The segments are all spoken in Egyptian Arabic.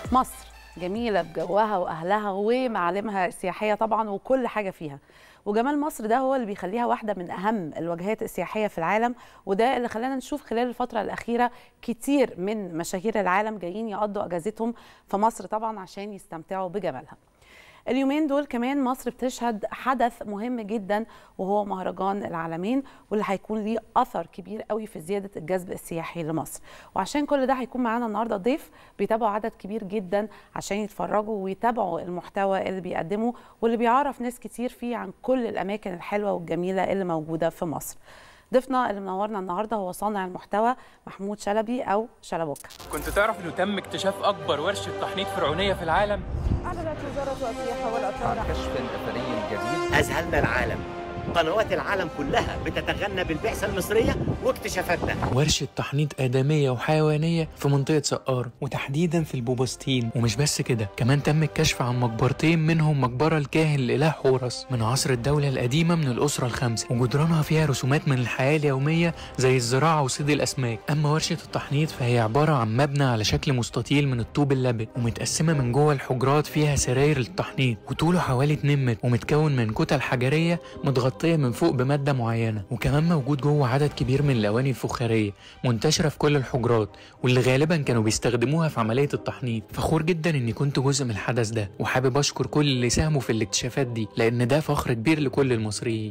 مصر جميلة بجوها وأهلها ومعالمها السياحية طبعا وكل حاجة فيها وجمال مصر ده هو اللي بيخليها واحدة من أهم الوجهات السياحية في العالم وده اللي خلانا نشوف خلال الفترة الأخيرة كتير من مشاهير العالم جايين يقضوا أجازتهم في مصر طبعا عشان يستمتعوا بجمالها اليومين دول كمان مصر بتشهد حدث مهم جدا وهو مهرجان العالمين واللي هيكون ليه اثر كبير قوي في زياده الجذب السياحي لمصر وعشان كل ده هيكون معانا النهارده ضيف بيتابعوا عدد كبير جدا عشان يتفرجوا ويتابعوا المحتوى اللي بيقدمه واللي بيعرف ناس كتير فيه عن كل الاماكن الحلوه والجميله اللي موجوده في مصر ضيفنا اللي منورنا النهارده هو صانع المحتوى محمود شلبي او شلبوكه كنت تعرف انه تم اكتشاف اكبر ورشه تحنيط فرعونيه في العالم اعلنت وزاره السياحه والاثار كشف اثري جديد أذهلنا العالم قنوات العالم كلها بتتغنى بالبعثة المصرية واكتشافاتنا ورشة تحنيط آدمية وحيوانية في منطقة سقارة وتحديدا في البوبستين ومش بس كده كمان تم الكشف عن مقبرتين منهم مقبرة الكاهن الإله حورس من عصر الدولة القديمة من الأسرة الخمسة وجدرانها فيها رسومات من الحياة اليومية زي الزراعة وصيد الأسماك أما ورشة التحنيط فهي عبارة عن مبنى على شكل مستطيل من الطوب اللبن ومتقسمة من جوه الحجرات فيها سراير للتحنيط وطوله حوالي 2 متر ومتكون من كتل حجرية متغطية من فوق بمادة معينة وكمان موجود جوه عدد كبير من الأواني الفخارية منتشرة في كل الحجرات واللي غالبا كانوا بيستخدموها في عملية التحنيط فخور جدا إني كنت جزء من الحدث ده وحابب أشكر كل اللي ساهموا في الاكتشافات دي لأن ده فخر كبير لكل المصريين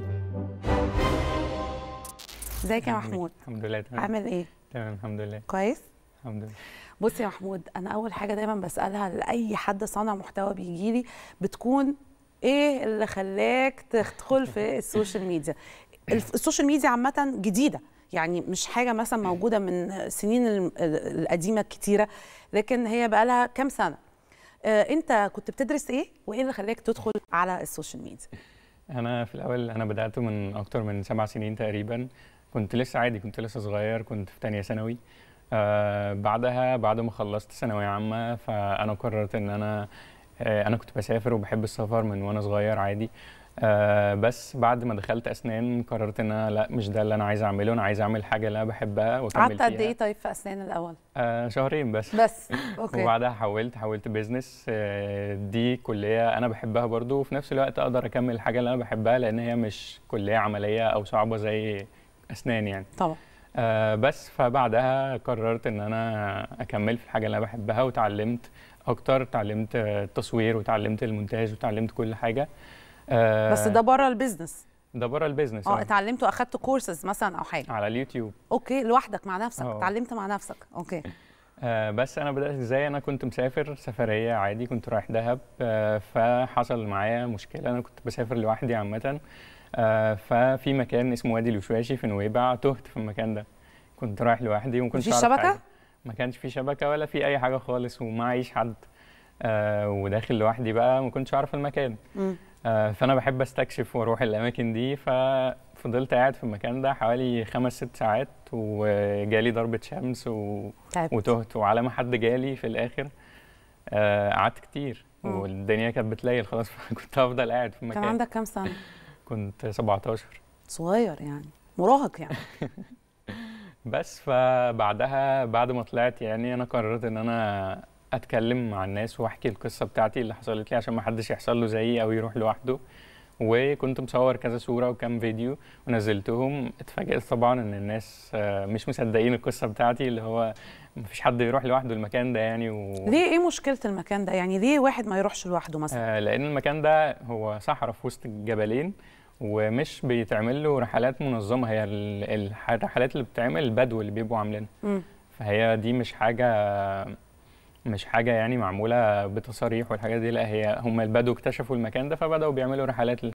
ازيك يا محمود الحمد لله تمام عامل ايه تمام الحممد لله كويس الحمد لله بص يا محمود انا اول حاجه دايما بسالها لاي حد صانع محتوى بيجي لي بتكون ايه اللي خلاك تدخل في السوشيال ميديا الف- السوشيال ميديا عامه جديده يعني مش حاجه مثلا موجوده من سنين الم- القديمه كتيره لكن هي بقى لها كام سنه آه، انت كنت بتدرس ايه وايه اللي خلاك تدخل على السوشيال ميديا انا في الاول انا بدات من اكتر من سبع سنين تقريبا كنت لسه عادي كنت لسه صغير كنت في تانية ثانوي آه بعدها بعد ما خلصت ثانويه عامه فانا قررت ان انا آه انا كنت بسافر وبحب السفر من وانا صغير عادي آه بس بعد ما دخلت اسنان قررت ان انا لا مش ده اللي انا عايز اعمله انا عايز اعمل حاجه اللي انا بحبها واكمل قعدت قد فيها. ايه طيب في اسنان الاول آه شهرين بس بس اوكي وبعدها حولت حولت بيزنس آه، دي كلية أنا بحبها برضو وفي نفس الوقت أقدر أكمل الحاجة اللي أنا بحبها لأن هي مش كلية عملية أو صعبة زي أسنان يعني طبعا آه، بس فبعدها قررت إن أنا أكمل في الحاجة اللي أنا بحبها وتعلمت أكتر اتعلمت آه، التصوير وتعلمت المونتاج وتعلمت كل حاجة آه، بس ده بره البيزنس ده بره البيزنس اه آه، اتعلمت واخدت كورسز مثلا او حاجه على اليوتيوب اوكي لوحدك مع نفسك اه. اتعلمت مع نفسك اوكي آه بس انا بدات ازاي انا كنت مسافر سفريه عادي كنت رايح دهب آه فحصل معايا مشكله انا كنت بسافر لوحدي عامه آه ففي مكان اسمه وادي الوشواشي في نويبع تهت في المكان ده كنت رايح لوحدي وما كنتش مفيش أعرف شبكة؟ حاجة. ما كانش في شبكه ولا في اي حاجه خالص ومعيش حد آه وداخل لوحدي بقى ما كنتش اعرف المكان مم. آه فانا بحب استكشف واروح الاماكن دي ففضلت قاعد في المكان ده حوالي خمس ست ساعات وجالي ضربة شمس و... تعبت وتهت وعلى ما حد جالي في الاخر آه، قعدت كتير مم. والدنيا كانت بتليل خلاص فكنت هفضل قاعد في كان المكان عندك كام سنه كنت 17 صغير يعني مراهق يعني بس فبعدها بعد ما طلعت يعني انا قررت ان انا اتكلم مع الناس واحكي القصه بتاعتي اللي حصلت لي عشان ما حدش يحصل له زيي او يروح لوحده وكنت مصور كذا صوره وكام فيديو ونزلتهم اتفاجئت طبعا ان الناس آه، مش مصدقين القصه بتاعتي اللي هو مفيش حد يروح لوحده المكان ده يعني و... ليه ايه مشكله المكان ده يعني ليه واحد ما يروحش لوحده مثلا آه، لان المكان ده هو صحراء في وسط الجبلين ومش بيتعمل له رحلات منظمه هي ال- الح- الرحلات اللي بتتعمل البدو اللي بيبقوا عاملينها مم. فهي دي مش حاجه مش حاجه يعني معموله بتصاريح والحاجات دي لا هي هم البدو اكتشفوا المكان ده فبداوا بيعملوا رحلات